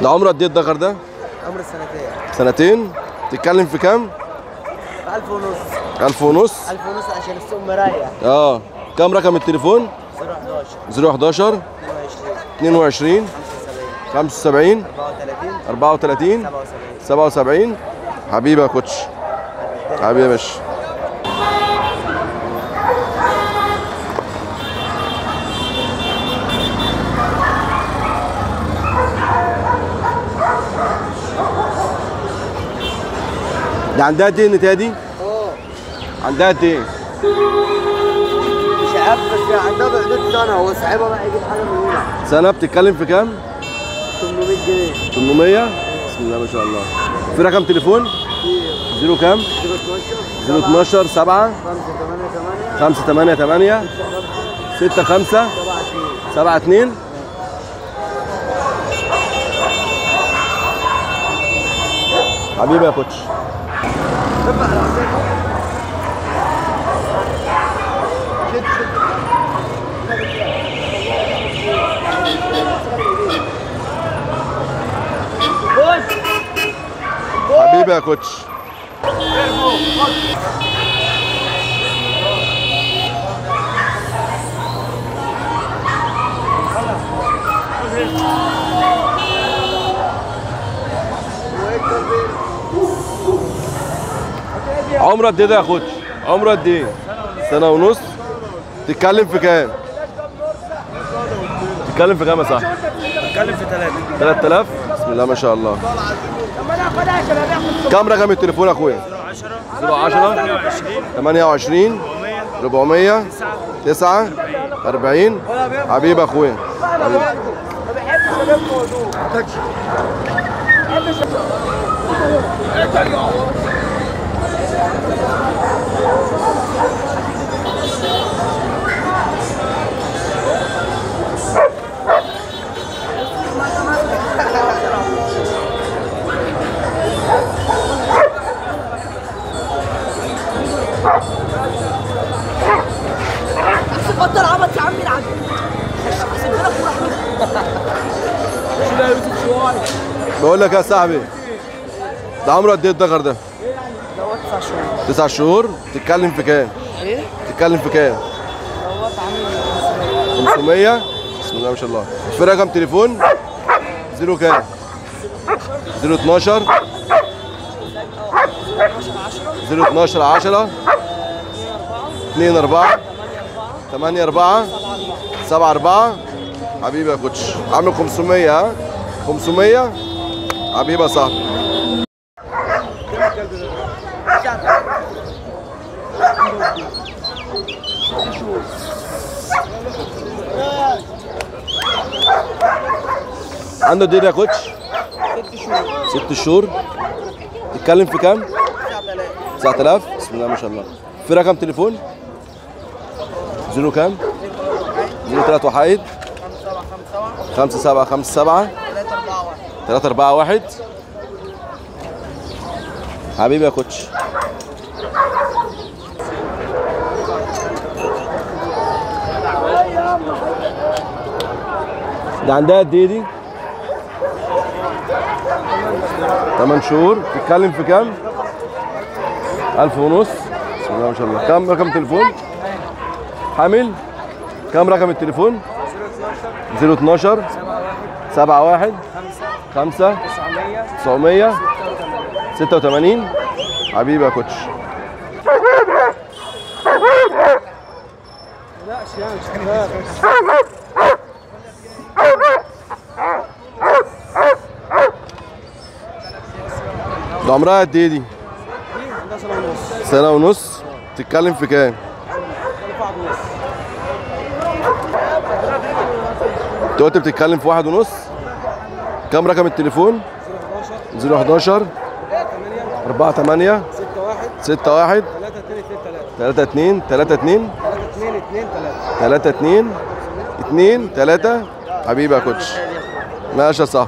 ده عمره قد ايه الدكر ده عمر سنتين سنتين تتكلم في كام 1000 ونص ألف ونص 1000 ونص عشان السوق مريح اه كام رقم التليفون 011 011 22 22 75 34 34 77 77 حبيبي يا كوتش حبيبي يا باشا ده عندها قد ايه النتايه دي؟ عندها قد ايه؟ مش عارف بس عندها بحدود سنه هو صاحبها بقى يجيب حاجه من هنا سنه بتتكلم في كام؟ 800 جنيه 800 بسم الله ما شاء الله في رقم تليفون؟ زيرو كام؟ 012 012 7 5 8 8 5 8 8 6 5 7 7 2 حبيبي يا كوتش حبيبي يا كوتش عمره قد ايه ده يا كوتش؟ عمره قد ايه؟ سنة ونص تتكلم في كام؟ تتكلم في كام يا صاحبي؟ اتكلم في 3 3000 بسم الله ما شاء الله كم رقم التليفون يا اخويا 10 010 28 400 9 40 حبيبي يا اخويا حبيبي. ما بحبش اجيب موضوع بس بطل عبط يا عم العب سيبنا لك ورحمة بقول لك يا صاحبي ده عمره قد ايه الدغر ده؟ دوت تسع شهور تسع شهور تتكلم في كام؟ ايه؟ تتكلم في كام؟ دوت عامل 500 بسم الله ما شاء الله في رقم تليفون زيرو كام؟ زيرو 12 زيرو 12 10 2 4 8 4 7 4 حبيبي يا كوتش عامل 500 ها 500 حبيبي يا صاحبي عنده دير يا كوتش ست شهور ست شهور تتكلم في كام؟ 9000 بسم الله ما شاء الله في رقم تليفون زيرو كام؟ زيرو تلاتة وحيد 5 7 5 7 خمسة سبعة خمسة سبعة 3 4 1 تلاتة أربعة واحد حبيبي يا كوتش ده عندها قد ايه دي؟ 8 شهور تتكلم في كام؟ 1000 ونص بسم الله ما شاء الله كم رقم تليفون؟ حامل؟ كم رقم التليفون؟ 012 71 5 900 86 حبيبي يا كوتش ده عمرها قد ايه دي؟ سنة ونص تتكلم في كام؟ انت قلت بتتكلم في واحد ونص؟ كم رقم التليفون؟ 011 4 8 6 1 3 2 3 2 3 2 2 3 حبيبي يا كوتش ماشي يا صاحبي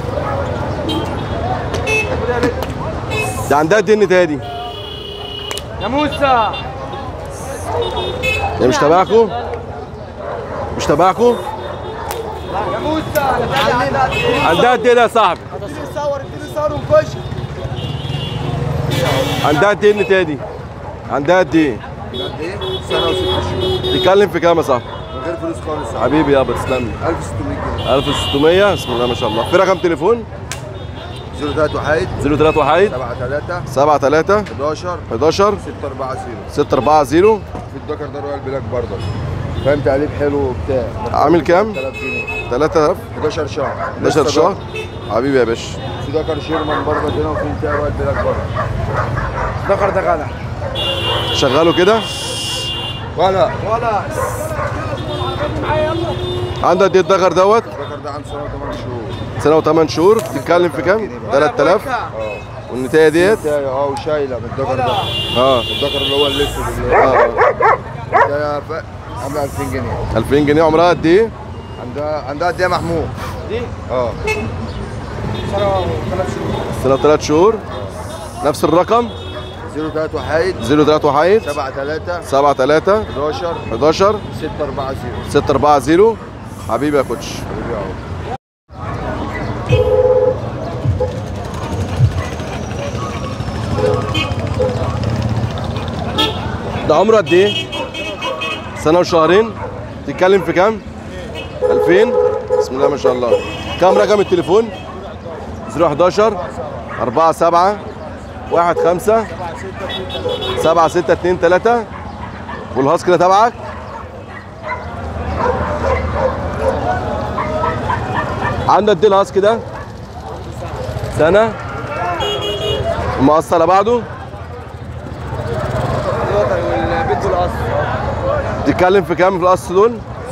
ده عندها دين تاني يا موسى يا مش تبعكم مش تبعكم يا موسى عندها قد ايه ده يا صاحبي اديني صور اديني صور ونخش عندها قد ايه تاني عندها قد ايه قد ايه؟ سنة وست شهور تتكلم في كام يا صاحبي من غير فلوس خالص حبيبي يابا تسلم 1600 جنيه 1600 بسم الله ما شاء الله في رقم تليفون 03 وحيد 03 1 7 3 7 3 11 11 6 4 0 6 4 0 في الدكر ده رويال بلاك برضه فاهم تعليق حلو وبتاع عامل كام؟ 3000 جنيه 3000 11 شهر 11 لسه شهر دكر. حبيبي يا باشا في دكر شيرمان برضه هنا وفي بتاع رويال بلاك برضه دكر ده غدا شغله كده ولا ولا عندك قد ايه الدغر دوت الدكر ده عن سنة 8 شهور سنه و8 شهور بتتكلم في كام 3000 اه والنتايه ديت بتاعي اه وشايله من الدكر ده اه الدكر اللي هو الاسود اللي اه ده ف- عامله 2000 جنيه 2000 جنيه عمرها قد ايه عندها عندها قد ايه يا محمود؟ دي اه سنه وثلاث شهور سنه و3 شهور نفس الرقم 03 وحيد 03 1 7 3 7 3 11 11 6 4 0 6 4 0 حبيبي يا كوتش ده عمره قد ايه؟ سنة وشهرين تتكلم في كام؟ 2000 بسم الله ما شاء الله كام رقم التليفون؟ 011 4 7 1 5 7 6 2 3 والهاسك ده تبعك؟ عندك دي الهاسك ده؟ سنة مقصر بعده؟ الوطني والبيت والاصل تتكلم في كام في القص دول؟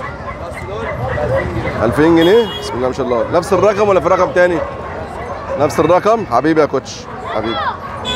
2000 جنيه بسم الله ما شاء الله نفس الرقم ولا في رقم تاني؟ نفس الرقم حبيبي يا كوتش حبيبي